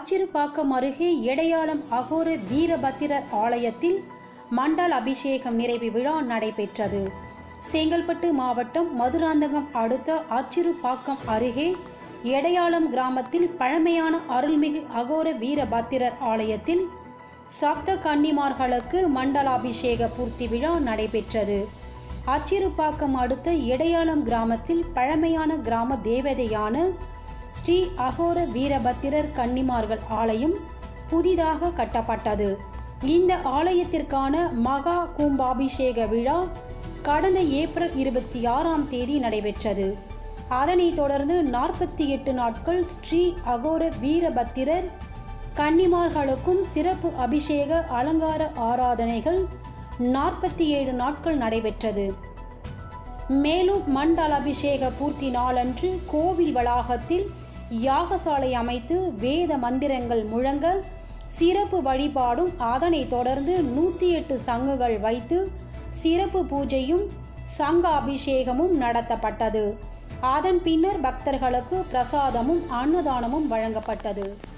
அச்சிறுபாக்கம் அருகே எடையாளம் அகோர வீரபத்திரர் ஆலயத்தில் மண்டல அபிஷேகம் நிறைவு விழா நடைபெற்றது செங்கல்பட்டு மாவட்டம் மதுராந்தகம் அடுத்த அச்சிறுபாக்கம் அருகே எடையாளம் கிராமத்தில் பழமையான அருள்மிகு அகோர வீரபத்திரர் ஆலயத்தில் சப்த கன்னிமார்களுக்கு மண்டலாபிஷேக பூர்த்தி விழா நடைபெற்றது அச்சிறுபாக்கம் அடுத்த எடையாளம் கிராமத்தில் பழமையான கிராம தேவதையான ஸ்ரீ அகோர வீரபத்திரர் கன்னிமார்கள் ஆலயம் புதிதாக கட்டப்பட்டது இந்த ஆலயத்திற்கான மகா கும்பாபிஷேக விழா கடந்த ஏப்ரல் இருபத்தி ஆறாம் தேதி நடைபெற்றது அதனைத் தொடர்ந்து நாற்பத்தி எட்டு நாட்கள் ஸ்ரீ அகோர வீரபத்திரர் கன்னிமார்களுக்கும் சிறப்பு அபிஷேக அலங்கார ஆராதனைகள் நாற்பத்தி ஏழு நாட்கள் நடைபெற்றது மேலும் மண்டல அபிஷேக பூர்த்தி நாளன்று கோவில் வளாகத்தில் யாகசாலை அமைத்து வேத மந்திரங்கள் முழங்க சிறப்பு வழிபாடும் அதனைத் தொடர்ந்து நூற்றி எட்டு சங்குகள் வைத்து சிறப்பு பூஜையும் சங்க அபிஷேகமும் நடத்தப்பட்டது அதன் பின்னர் பக்தர்களுக்கு பிரசாதமும் அன்னதானமும் வழங்கப்பட்டது